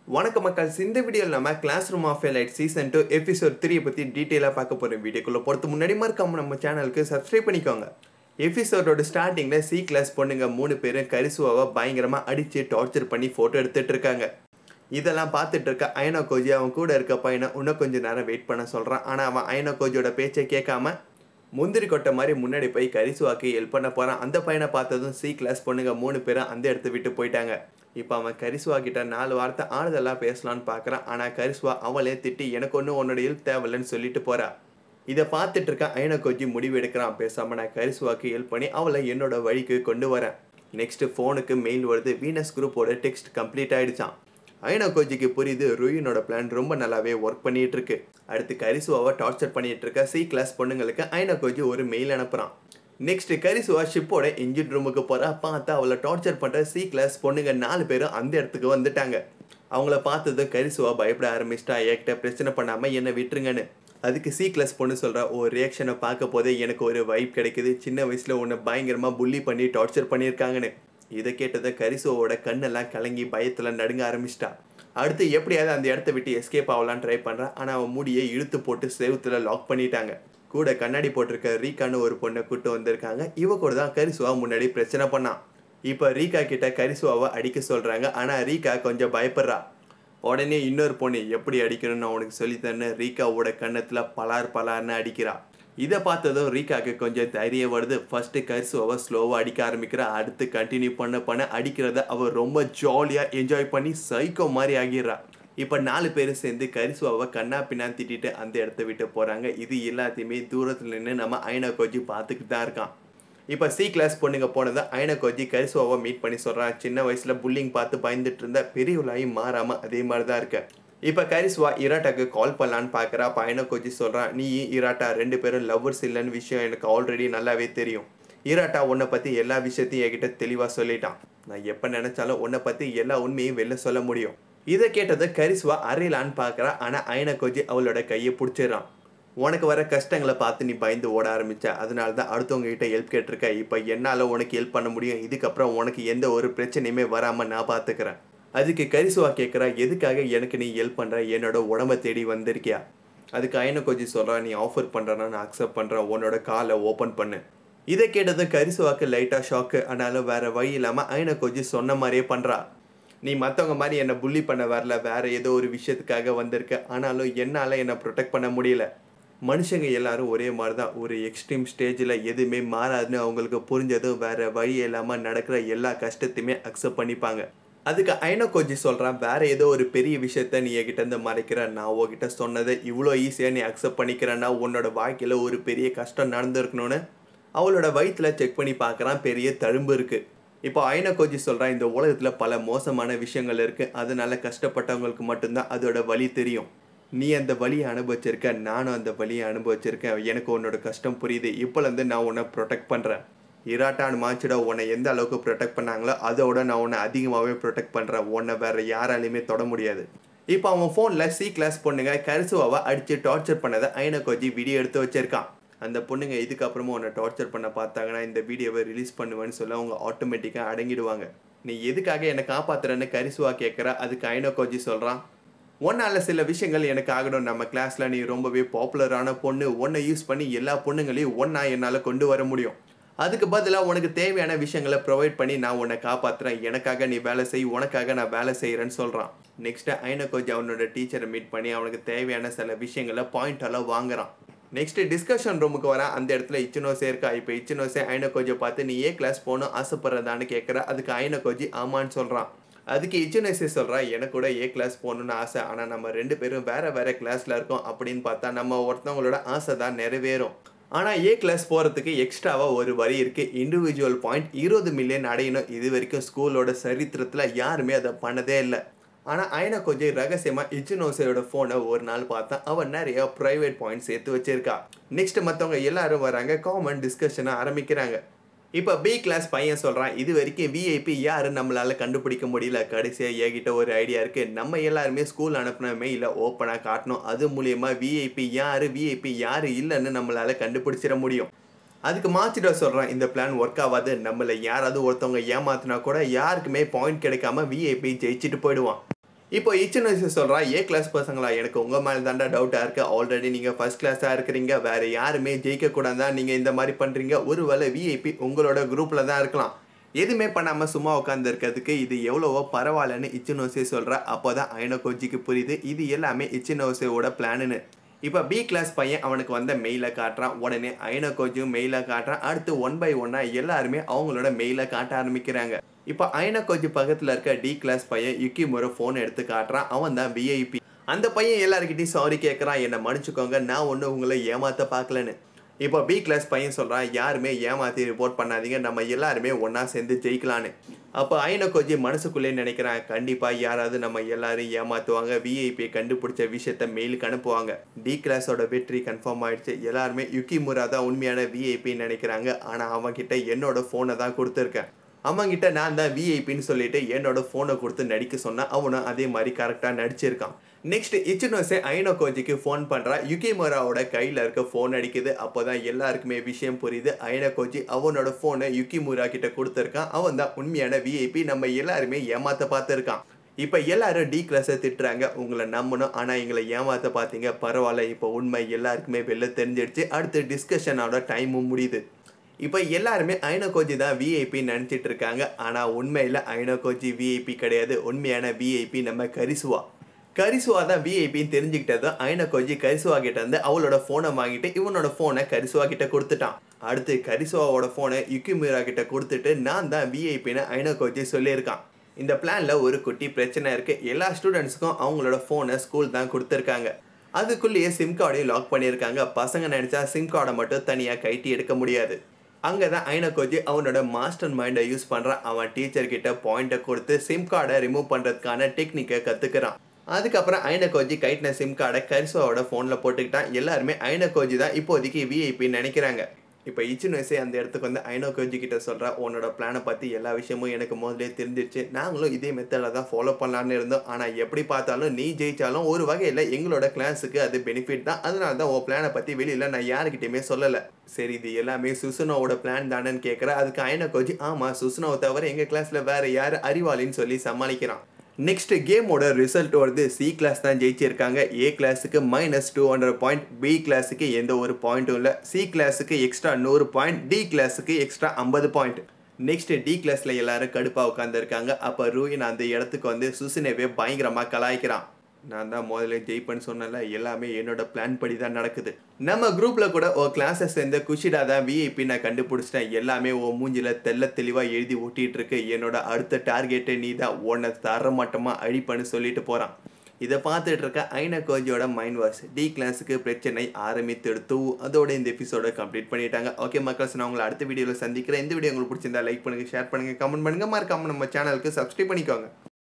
வணக்கம் மக்கள் இந்த வீடியோவில் நம்ம classroom of light season two episode த்ரீயை பற்றி டீட்டெயிலாக பார்க்க போகிறோம் வீடியோக்குள்ளே போகிறது முன்னாடி மறக்காம நம்ம சேனலுக்கு சப்ஸ்கிரைப் பண்ணிக்கோங்க எபிசோடோட ஸ்டார்டிங்கில் சி கிளாஸ் பொண்ணுங்க மூணு பேரும் கரிசுவாவை பயங்கரமாக அடித்து டார்ச்சர் பண்ணி ஃபோட்டோ எடுத்துட்டு இருக்காங்க இதெல்லாம் பார்த்துட்டு இருக்க ஐனோ கோஜி அவன் கூட இருக்க பையனை இன்னும் கொஞ்சம் நேரம் வெயிட் பண்ண சொல்கிறான் ஆனால் அவன் ஐனோ கோஜியோட பேச்சை கேட்காம முந்திரி கொட்டை மாதிரி முன்னாடி போய் கரிசுவாக்கு ஹெல்ப் பண்ண போகிறான் அந்த பையனை பார்த்ததும் சி கிளாஸ் பொண்ணுங்க மூணு பேரும் அந்த இடத்த விட்டு போயிட்டாங்க இப்போ அவன் கரிசுவா கிட்ட நாலு வார்த்தை ஆறுதலாக பேசலான்னு பார்க்குறான் ஆனால் கரிசுவா அவளே திட்டி எனக்கு ஒன்றும் உன்னோட ஹெல்ப் தேவையில்லைன்னு சொல்லிட்டு போறா இதை பார்த்துட்டு இருக்க ஐன கொஞ்சி முடிவு எடுக்கிறான் பேசாம நான் கரிசுவாக்கு ஹெல்ப் பண்ணி அவளை என்னோட வழிக்கு கொண்டு வரேன் நெக்ஸ்ட் ஃபோனுக்கு மெயில் வருது வீனஸ் குரூப்போட டெக்ஸ்ட் கம்ப்ளீட் ஆயிடுச்சான் ஐனா கோஜிக்கு புரியுது ருயினோட பிளான் ரொம்ப நல்லாவே ஒர்க் பண்ணிட்டு இருக்கு அடுத்து கரிசுவாவை டார்ச்சர் பண்ணிட்டு இருக்க சி கிளாஸ் பொண்ணுங்களுக்கு ஐனா கோஜி ஒரு மெயில் அனுப்புறான் நெக்ஸ்ட் கரிசுவா ஷிப்போட இன்ஜின் ரூமுக்கு போறா பார்த்தா அவளை டார்ச்சர் பண்ற சி கிளாஸ் பொண்ணுங்க நாலு பேரும் அந்த இடத்துக்கு வந்துட்டாங்க அவங்கள பார்த்ததும் கரிசுவா பயப்பட ஆரம்பிச்சிட்டா ஏக்கிட்ட பிரச்சனை பண்ணாம என்னை விட்டுருங்கன்னு அதுக்கு சி கிளாஸ் பொண்ணு சொல்ற ஒரு ரியாக்ஷனை பார்க்க போதே எனக்கு ஒரு வைப் கிடைக்குது சின்ன வயசுல உன்னை பயங்கரமா புள்ளி பண்ணி டார்ச்சர் பண்ணியிருக்காங்கன்னு இதை கேட்டதை கரிசுவோட கண்ணெல்லாம் கலங்கி பயத்தில் நடுங்க ஆரம்பிச்சிட்டா அடுத்து எப்படியாவது அந்த இடத்த விட்டு எஸ்கேப் ஆகலான்னு ட்ரை பண்ணுறான் ஆனால் அவன் முடியை இழுத்து போட்டு செவுத்துல லாக் பண்ணிட்டாங்க கூட கண்ணாடி போட்டிருக்க ரீகான்னு ஒரு பொண்ணை கூட்டு வந்திருக்காங்க இவ கூட தான் கரிசுவா முன்னாடி பிரச்சனை பண்ணான் இப்போ ரீகா கிட்ட கரிசுவாவை அடிக்க சொல்கிறாங்க ஆனால் ரீகா கொஞ்சம் பயப்படுறா உடனே இன்னொரு பொண்ணு எப்படி அடிக்கணும்னு அவனுக்கு சொல்லித்தரேன்னு ரீகாவோட கன்னத்தில் பலார் பலார்னு அடிக்கிறா இதை பார்த்ததும் ரீகாக்கு கொஞ்சம் தைரியம் வருது ஃபர்ஸ்ட்டு கரிசுவாவை ஸ்லோவாக அடிக்க ஆரம்பிக்கிறா அடுத்து கண்டினியூ பண்ண பண்ண அடிக்கிறத அவள் ரொம்ப ஜாலியாக என்ஜாய் பண்ணி சைக்கோ மாதிரி ஆகிடுறா இப்போ நாலு பேரும் சேர்ந்து கரிசுவாவை கண்ணா பின்னா திட்டிட்டு அந்த இடத்த விட்டு போகிறாங்க இது எல்லாத்தையுமே தூரத்தில் நின்று நம்ம ஐனா கோஜி பார்த்துக்கிட்டு தான் இருக்கான் இப்போ சி கிளாஸ் பொண்ணுங்க போனதை ஐனா கோஜி கரிசுவாவை மீட் பண்ணி சொல்கிறான் சின்ன வயசில் புல்லிங் பார்த்து பயந்துட்டு இருந்த பெரியவளாயும் மாறாமல் அதே மாதிரி தான் இருக்க இப்போ கரிசுவா இராட்டாக்கு கால் பண்ணலான்னு பார்க்குறா அப்போ ஐனா கோஜி சொல்கிறான் நீ இராட்டா ரெண்டு பேரும் லவ்வர்ஸ் இல்லைன்னு விஷயம் எனக்கு ஆல்ரெடி நல்லாவே தெரியும் ஈராட்டா உன்னை பற்றி எல்லா விஷயத்தையும் என்கிட்ட தெளிவாக சொல்லிட்டான் நான் எப்போ நினச்சாலும் உன்னை பற்றி எல்லா உண்மையும் வெளில சொல்ல முடியும் இதை கேட்டது கரிசுவா அறையலான்னு பார்க்குறா ஆனால் ஐன கோஜி அவளோட கையை பிடிச்சிடறான் உனக்கு வர கஷ்டங்களை பார்த்து நீ பயந்து ஓட ஆரம்பிச்ச அதனால தான் அடுத்தவங்க கிட்ட ஹெல்ப் கேட்டிருக்க இப்போ என்னால் உனக்கு ஹெல்ப் பண்ண முடியும் இதுக்கப்புறம் உனக்கு எந்த ஒரு பிரச்சனையுமே வராமல் நான் பார்த்துக்கிறேன் அதுக்கு கரிசுவா கேட்குறா எதுக்காக எனக்கு நீ ஹெல்ப் பண்ணுற என்னோட உடம்ப தேடி வந்திருக்கியா அதுக்கு ஐன கோஜி சொல்கிறா நீ ஆஃபர் பண்ணுறனா நான் அக்செப்ட் பண்ணுறேன் உன்னோட காலை ஓப்பன் பண்ணு இதை கேட்டதும் கரிசுவாக்கு லைட்டாக ஷாக்கு ஆனாலும் வேற வழி இல்லாமல் ஐன கோஜி சொன்ன மாதிரியே பண்ணுறா நீ மற்றவங்க மாதிரி என்னை புள்ளி பண்ண வரல வேற ஏதோ ஒரு விஷயத்துக்காக வந்திருக்க ஆனாலும் என்னால் என்னை ப்ரொடெக்ட் பண்ண முடியல மனுஷங்க எல்லாரும் ஒரே மாதிரி தான் ஒரு எக்ஸ்ட்ரீம் ஸ்டேஜில் எதுவுமே மாறாதுன்னு அவங்களுக்கு புரிஞ்சதும் வேற வழி இல்லாமல் நடக்கிற எல்லா கஷ்டத்தையுமே அக்செப்ட் பண்ணிப்பாங்க அதுக்கு ஐனோ கோஜி சொல்கிறான் வேற ஏதோ ஒரு பெரிய விஷயத்த நீ என்கிட்ட இருந்து மறைக்கிற நான் உன்கிட்ட சொன்னதை இவ்வளோ ஈஸியாக நீ அக்செப்ட் பண்ணிக்கிறேன்னா உன்னோட வாழ்க்கையில் ஒரு பெரிய கஷ்டம் நடந்திருக்கணும்னு அவளோட வயிற்றில் செக் பண்ணி பார்க்குறான் பெரிய தழும்பு இருக்குது இப்போ ஐன கோஜி சொல்கிறான் இந்த உலகத்தில் பல மோசமான விஷயங்கள் இருக்குது அதனால கஷ்டப்பட்டவங்களுக்கு மட்டும்தான் அதோட வழி தெரியும் நீ அந்த வழியை அனுபவிச்சிருக்க நானும் அந்த வழியை அனுபவிச்சிருக்கேன் எனக்கு உன்னோட கஷ்டம் புரியுது இப்போலேருந்து நான் உன்னை ப்ரொடெக்ட் பண்ணுறேன் இராட்டான் மாச்சிட உன்னை எந்த அளவுக்கு ப்ரொடெக்ட் பண்ணாங்களோ அதோட நான் உன்னை அதிகமாகவே ப்ரொடெக்ட் பண்ணுறேன் உன்னை வேற யாராலையுமே தொட முடியாது இப்போ அவன் ஃபோனில் சி கிளாஸ் பொண்ணுங்க கரிசுவாவை அடித்து டார்ச்சர் பண்ணதை ஐன கோஜி வீடியோ எடுத்து வச்சிருக்கான் அந்த பொண்ணுங்க இதுக்கப்புறமா உன்னை டார்ச்சர் பண்ண பார்த்தாங்கன்னா இந்த வீடியோவை ரிலீஸ் பண்ணுவேன்னு சொல்ல அவங்க ஆட்டோமேட்டிக்காக அடங்கிடுவாங்க நீ எதுக்காக என்னை காப்பாத்துறன்னு கரிசுவா கேட்குற அதுக்கு ஐனோ கோஜி சொல்கிறான் ஒன்றால் சில விஷயங்கள் எனக்கு ஆகணும் நம்ம கிளாஸில் நீ ரொம்பவே பாப்புலரான பொண்ணு ஒன்றை யூஸ் பண்ணி எல்லா பொண்ணுங்களையும் ஒன்றா என்னால் கொண்டு வர முடியும் அதுக்கு பதிலாக உனக்கு தேவையான விஷயங்களை ப்ரொவைட் பண்ணி நான் உன்னை காப்பாற்றுறேன் எனக்காக நீ வேலை செய் உனக்காக நான் வேலை செய்கிறேன்னு சொல்கிறான் நெக்ஸ்ட்டு ஐன கோஜி அவனோட டீச்சரை மீட் பண்ணி அவனுக்கு தேவையான சில விஷயங்களை பாயிண்ட் எல்லாம் வாங்குறான் நெக்ஸ்ட் டிஸ்கஷன் ரூமுக்கு வரேன் அந்த இடத்துல இச்சினோசே இருக்கா இப்போ இச்சினோசே ஐன கோஜை பார்த்து நீ ஏ கிளாஸ் போகணும் ஆசைப்படுறதான்னு கேட்குற அதுக்கு ஐன கோஜி ஆமான்னு சொல்கிறான் அதுக்கு இச்சினோசே சொல்கிறா எனக்கு கூட ஏ கிளாஸ் போகணுன்னு ஆசை ஆனால் நம்ம ரெண்டு பேரும் வேற வேற கிளாஸில் இருக்கோம் அப்படின்னு பார்த்தா நம்ம ஒருத்தவங்களோட ஆசை தான் நிறைவேறும் ஆனால் ஏ கிளாஸ் போகிறதுக்கு எக்ஸ்ட்ராவாக ஒரு வரி இருக்குது இண்டிவிஜுவல் பாயிண்ட் இருபது மில்லியன் அடையணும் இது வரைக்கும் ஸ்கூலோட சரித்திரத்தில் யாருமே அதை பண்ணதே இல்லை ஆனால் ஐனா கொஞ்சம் ரகசியமாக இச்சினோசையோட ஃபோனை ஒரு நாள் பார்த்தா அவன் நிறைய ப்ரைவேட் பாயிண்ட் சேர்த்து வச்சிருக்கா நெக்ஸ்ட் மற்றவங்க எல்லாரும் வராங்க காமன் டிஸ்கஷனை ஆரம்பிக்கிறாங்க இப்போ பி கிளாஸ் பையன் சொல்கிறான் இது வரைக்கும் விஐபி யாரு நம்மளால கண்டுபிடிக்க முடியல கடைசியாக என்கிட்ட ஒரு ஐடியா இருக்குது நம்ம எல்லாருமே ஸ்கூல் அனுப்பின மெயில ஓப்பனாக காட்டணும் அது மூலியமாக விஐபி யார் விஐபி யார் இல்லைன்னு நம்மளால கண்டுபிடிச்சிட முடியும் அதுக்கு மாச்சிட சொல்கிறான் இந்த பிளான் ஒர்க் ஆகாது நம்மளை யாராவது ஒருத்தவங்க ஏமாத்தினா கூட யாருக்குமே பாயிண்ட் கிடைக்காம விஐபி ஜெயிச்சுட்டு போயிடுவான் இப்போ இச்சனோசி சொல்கிறா ஏ கிளாஸ் பசங்களா எனக்கு உங்கள் மேலே தாண்டா டவுட்டாக இருக்குது ஆல்ரெடி நீங்கள் ஃபர்ஸ்ட் கிளாஸாக இருக்கிறீங்க வேறு யாருமே ஜெயிக்கக்கூடாது தான் நீங்கள் இந்த மாதிரி பண்ணுறீங்க ஒருவேளை விஐபி உங்களோட குரூப்பில் தான் இருக்கலாம் எதுவுமே பண்ணாமல் சும்மா உட்காந்து இருக்கிறதுக்கு இது எவ்வளவோ பரவாயில்லன்னு இச்சினோசே சொல்கிறா அப்போ தான் ஐனோகோஜிக்கு புரியுது இது எல்லாமே இச்சினோசேவோட பிளானுன்னு இப்போ பி கிளாஸ் பையன் அவனுக்கு வந்த மெயிலை காட்டுறான் உடனே ஐனோகோஜும் மெயிலை காட்டுறான் அடுத்து ஒன் பை ஒன்னாக எல்லாருமே அவங்களோட மெயிலை காட்ட ஆரம்பிக்கிறாங்க இப்போ ஐனோகோஜி பக்கத்தில் இருக்க டி கிளாஸ் பையன் யுக்கி முறை ஃபோன் எடுத்து காட்டுறான் அவன் தான் விஐபி அந்த பையன் எல்லாருக்கிட்டையும் சாரி கேட்குறான் என்னை மன்னிச்சுக்கோங்க நான் ஒன்றும் உங்களை ஏமாற்ற பார்க்கலன்னு இப்போ பி கிளாஸ் பையன் சொல்கிறான் யாருமே ஏமாற்றி ரிப்போர்ட் பண்ணாதீங்க நம்ம எல்லாருமே ஒன்றா சேர்ந்து ஜெயிக்கலான்னு அப்போ ஐனோகோஜி மனசுக்குள்ளே நினைக்கிறான் கண்டிப்பாக யாராவது நம்ம எல்லாரும் ஏமாற்றுவாங்க விஐபியை கண்டுபிடிச்ச விஷயத்த மெயிலுக்கு அனுப்புவாங்க டி கிளாஸோட வெற்றி கன்ஃபார்ம் ஆயிடுச்சு எல்லாருமே யுக்கி முரா தான் உண்மையான விஐபின்னு நினைக்கிறாங்க ஆனால் அவன்கிட்ட என்னோட ஃபோனை தான் கொடுத்துருக்கேன் அவன்கிட்ட நான் தான் விஐபின்னு சொல்லிட்டு என்னோட ஃபோனை கொடுத்து நடிக்க சொன்னேன் அவனும் அதே மாதிரி கரெக்டாக நடிச்சிருக்கான் நெக்ஸ்ட் இச்சினோசே ஐனோ கோஜிக்கு ஃபோன் பண்ணுறா யுகிமோராவோட கையில் இருக்க ஃபோன் அடிக்குது அப்போ தான் எல்லாருக்குமே விஷயம் புரியுது ஐனோ கோஜி அவனோட ஃபோனை யுகிமுரா கிட்ட கொடுத்துருக்கான் அவன் தான் உண்மையான விஐபி நம்ம எல்லாருமே ஏமாத்த பார்த்துருக்கான் இப்போ எல்லாரும் டி கிளாஸை திட்டுறாங்க உங்களை நம்பணும் ஆனால் எங்களை ஏமாத்த பார்த்தீங்க பரவாயில்ல இப்போ உண்மை எல்லாருக்குமே வெளில தெரிஞ்சிடுச்சு அடுத்து டிஸ்கஷனோட டைமும் முடியுது இப்போ எல்லாருமே ஐனோகோஜி தான் விஐபி நினச்சிட்டு இருக்காங்க ஆனால் உண்மையில் ஐனோகோஜி விஐபி கிடையாது உண்மையான விஐபி நம்ம கரிசுவா கரிசுவா தான் விஐபின்னு தெரிஞ்சுக்கிட்டதும் ஐனோகோஜி கரிசுவா கிட்ட இருந்து அவளோட ஃபோனை வாங்கிட்டு இவனோட ஃபோனை கரிசுவா கிட்ட கொடுத்துட்டான் அடுத்து கரிசுவாவோட ஃபோனை யுக்கிமீரா கிட்ட கொடுத்துட்டு நான் தான் விஐபின்னு ஐனோகோஜி சொல்லியிருக்கான் இந்த பிளான்ல ஒரு குட்டி பிரச்சனை இருக்கு எல்லா ஸ்டூடெண்ட்ஸுக்கும் அவங்களோட ஃபோனை ஸ்கூல் தான் கொடுத்துருக்காங்க அதுக்குள்ளேயே சிம் கார்டையும் லாக் பண்ணியிருக்காங்க பசங்க நினைச்சா சிம் கார்டை மட்டும் தனியாக கைட்டி எடுக்க முடியாது அங்கே தான் ஐனகோஜி அவனோட மாஸ்டர் மைண்டை யூஸ் பண்ணுறான் அவன் டீச்சர் கிட்ட பாயிண்ட்டை கொடுத்து சிம் கார்டை ரிமூவ் பண்ணுறதுக்கான டெக்னிக்கை கற்றுக்கிறான் அதுக்கப்புறம் ஐனகோஜி கைட்டின சிம் கார்டை கரிசுவாவோட ஃபோனில் போட்டுக்கிட்டான் எல்லாருமே ஐனகோஜி தான் இப்போதைக்கு விஐபி நினைக்கிறாங்க இப்போ இச்சினோசே அந்த இடத்துக்கு வந்து ஐனோகோஜி கிட்ட சொல்கிறா உன்னோட பிளானை பற்றி எல்லா விஷயமும் எனக்கு முதலே தெரிஞ்சிருச்சு நாங்களும் இதே மெத்தடில் தான் ஃபாலோ பண்ணலான்னு இருந்தோம் ஆனால் எப்படி பார்த்தாலும் நீ ஜெயிச்சாலும் ஒரு வகையில் எங்களோட கிளாஸுக்கு அது பெனிஃபிட் தான் அதனால தான் உன் பிளானை பற்றி வெளியில் நான் யாருக்கிட்டையுமே சொல்லலை சரி இது எல்லாமே சுசுனோவோட பிளான் தானேன்னு கேட்குற அதுக்கு ஐனோகோஜி ஆமாம் சுசுனோவை தவிர எங்கள் கிளாஸில் வேறு யார் அறிவாளின்னு சொல்லி சமாளிக்கிறான் நெக்ஸ்ட் கேமோட ரிசல்ட் வருது சி கிளாஸ் தான் ஜெயிச்சிருக்காங்க ஏ கிளாஸுக்கு minus two hundred point B கிளாஸுக்கு எந்த ஒரு பாயிண்ட்டும் இல்லை சி கிளாஸுக்கு எக்ஸ்ட்ரா நூறு பாயிண்ட் டி கிளாஸுக்கு எக்ஸ்ட்ரா ஐம்பது பாயிண்ட் நெக்ஸ்ட் டி கிளாஸில் எல்லாரும் கடுப்பாக உட்காந்துருக்காங்க அப்போ ரூயின் அந்த இடத்துக்கு வந்து சுசினவே பயங்கரமாக கலாய்க்கிறான் நான் தான் முதல்ல ஜெயிப்பேன்னு சொன்னல எல்லாமே என்னோட பிளான் படி தான் நடக்குது நம்ம குரூப்பில் கூட ஓ கிளாஸை சேர்ந்த குஷிடா தான் விஐபி நான் கண்டுபிடிச்சிட்டேன் எல்லாமே ஓ மூஞ்சில தெல்ல தெளிவாக எழுதி ஒட்டிட்டு இருக்கு என்னோட அடுத்த டார்கெட்டை நீ தான் உன்னை தர மட்டமாக அழிப்பேன்னு சொல்லிட்டு போகிறான் இதை பார்த்துட்டு இருக்க ஐன கோஜியோட மைண்ட் வாஷ் டி கிளாஸுக்கு பிரச்சனை ஆரம்பித்தெடுத்து அதோட இந்த எபிசோட கம்ப்ளீட் பண்ணிட்டாங்க ஓகே மக்கள்ஸ் நான் உங்களை அடுத்த வீடியோவில் சந்திக்கிறேன் இந்த வீடியோ உங்களுக்கு பிடிச்சிருந்தா லைக் பண்ணுங்கள் ஷேர் பண்ணுங்கள் கமெண்ட் பண்ணுங்கள் மறக்காம நம்ம சேனலுக்கு சப்ஸ்கிரைப் பண்ணிக்கோங்க